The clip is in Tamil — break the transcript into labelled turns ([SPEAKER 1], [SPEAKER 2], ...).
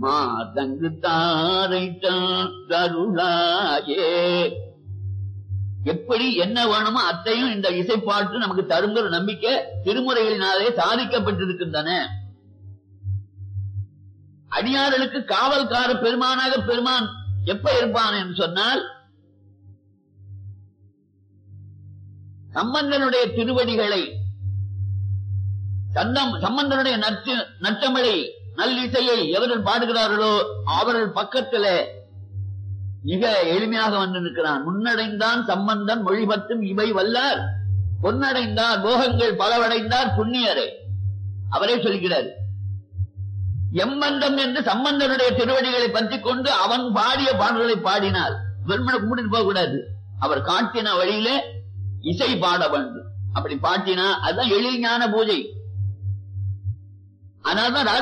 [SPEAKER 1] மாதங்கு தாரை தருளாயே எப்படி என்ன வேணுமோ அத்தையும் இந்த இசைப்பாட்டு நமக்கு தருங்கிற நம்பிக்கை திருமுறைகளினாலே சாதிக்கப்பட்டிருக்கின்றன அடியார்களுக்கு காவல்கார பெருமானாக பெருமான் எப்ப இருப்பான் என்று சொன்னால் சம்பந்தனுடைய திருவடிகளை சந்தம் சம்பந்தனுடைய நற்று நற்றமிழை நல்லிசையை எவர்கள் பாடுகிறார்களோ அவர்கள் பக்கத்துல மிக எளிமையாக வந்து நிற்கிறான் முன்னடைந்தான் சம்பந்தன் மொழிபத்தும் இவை வல்லார் பொன்னடைந்தார் போகங்கள் பலவடைந்தார் புண்ணியரே அவரே சொல்கிறார் எம்மந்தம் என்று சம்பந்தனுடைய திருவடிகளை பற்றிக் கொண்டு அவன் பாடிய பாடல்களை பாடினார் வெறுமனை கும்பிட்டு போக கூடாது அவர் காட்டின வழியிலே இசை பாட வேண்டும் அப்படி பாட்டினா அதுதான் எழில் ஞான பூஜை அதனால்தான்